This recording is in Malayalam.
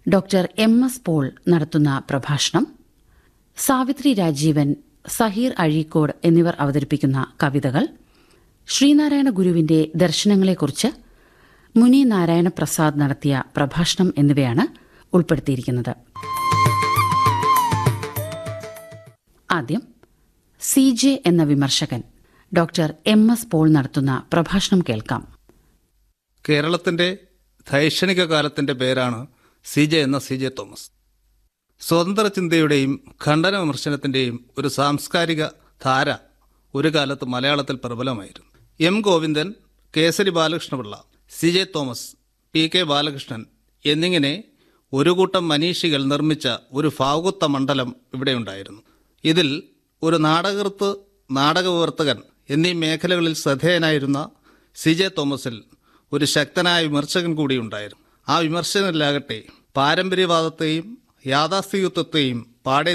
ഡോക്ടർ എം എസ് പോൾ നടത്തുന്ന പ്രഭാഷണം സാവിത്രി രാജീവൻ സഹീർ അഴീക്കോട് എന്നിവർ അവതരിപ്പിക്കുന്ന കവിതകൾ ശ്രീനാരായണ ഗുരുവിന്റെ ദർശനങ്ങളെക്കുറിച്ച് മുനി നാരായണ പ്രസാദ് നടത്തിയ പ്രഭാഷണം എന്നിവയാണ് ഉൾപ്പെടുത്തിയിരിക്കുന്നത് ആദ്യം സി ജെ എന്ന വിമർശകൻ ഡോക്ടർ എം എസ് പോൾ നടത്തുന്ന പ്രഭാഷണം കേൾക്കാം കേരളത്തിന്റെ ധൈഷണിക കാലത്തിന്റെ പേരാണ് സി ജെ എന്ന സി ജെ തോമസ് സ്വതന്ത്ര ചിന്തയുടെയും ഖണ്ഡന വിമർശനത്തിന്റെയും ഒരു സാംസ്കാരിക ധാര ഒരു കാലത്ത് മലയാളത്തിൽ പ്രബലമായിരുന്നു M Govindan Kesari Balakrishnapillai C J Thomas P K Balakrishnan എന്നിങ്ങനെ ഒരു കൂട്ടം മനീഷികൾ നിർമ്മിച്ച ഒരു ഭാവുകത്വ മണ്ഡലം ഇവിടെയുണ്ടായിരുന്നു ഇതിൽ ഒരു നാടകൃത്ത് നാടകവിവർത്തകൻ എന്നീ മേഖലകളിൽ ശ്രദ്ധേയനായിരുന്ന സി ജെ തോമസിൽ ഒരു ശക്തനായ വിമർശകൻ കൂടിയുണ്ടായിരുന്നു ആ വിമർശനത്തിലാകട്ടെ പാരമ്പര്യവാദത്തെയും യാഥാസ്ഥികത്വത്തെയും പാടെ